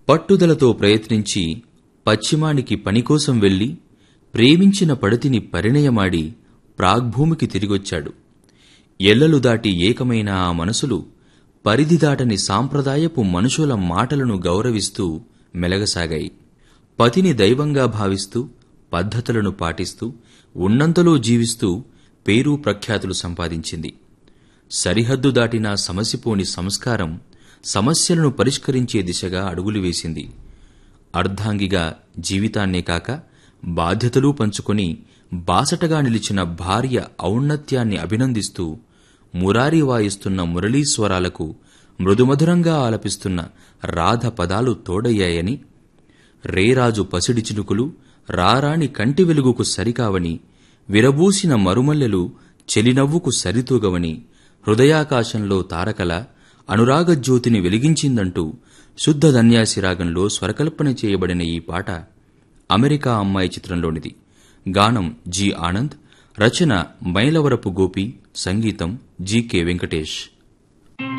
పట్టుదలతో ప్రయత్నించి పశ్చిమానికి పనికోసం వెళ్లి ప్రేమించిన పడతిని పరిణయమాడి ప్రాగ్భూమికి తిరిగొచ్చాడు ఎల్లలు దాటి ఏకమైన ఆ మనసులు పరిధి దాటని సాంప్రదాయపు మనుషుల మాటలను గౌరవిస్తూ మెలగసాగాయి పతిని దైవంగా భావిస్తూ పద్ధతులను పాటిస్తూ ఉన్నంతలో జీవిస్తూ పేరు ప్రఖ్యాతులు సంపాదించింది సరిహద్దు దాటిన సమసిపోని సంస్కారం సమస్యలను పరిష్కరించే దిశగా అడుగులు వేసింది అర్ధాంగిగా జీవితాన్నే కాక బాధ్యతలు పంచుకొని బాసటగా నిలిచిన భార్య ఔన్నత్యాన్ని అభినందిస్తూ మురారి వాయిస్తున్న మురళీస్వరాలకు మృదుమధురంగా ఆలపిస్తున్న రాధ పదాలు తోడయ్యాయని రేరాజు పసిడి చినుకులు రారాణి కంటి వెలుగుకు సరికావని విరబూసిన మరుమల్లెలు చెలినవ్వుకు సరితూగవని హృదయాకాశంలో తారకల అనురాగజ్యోతిని వెలిగించిందంటూ శుద్ధ ధన్యాసి రాగంలో స్వరకల్పన చేయబడిన ఈ పాట అమెరికా అమ్మాయి చిత్రంలోనిది గానం జి ఆనంద్ రచన మైలవరపు గోపి సంగీతం జికే వెంకటేష్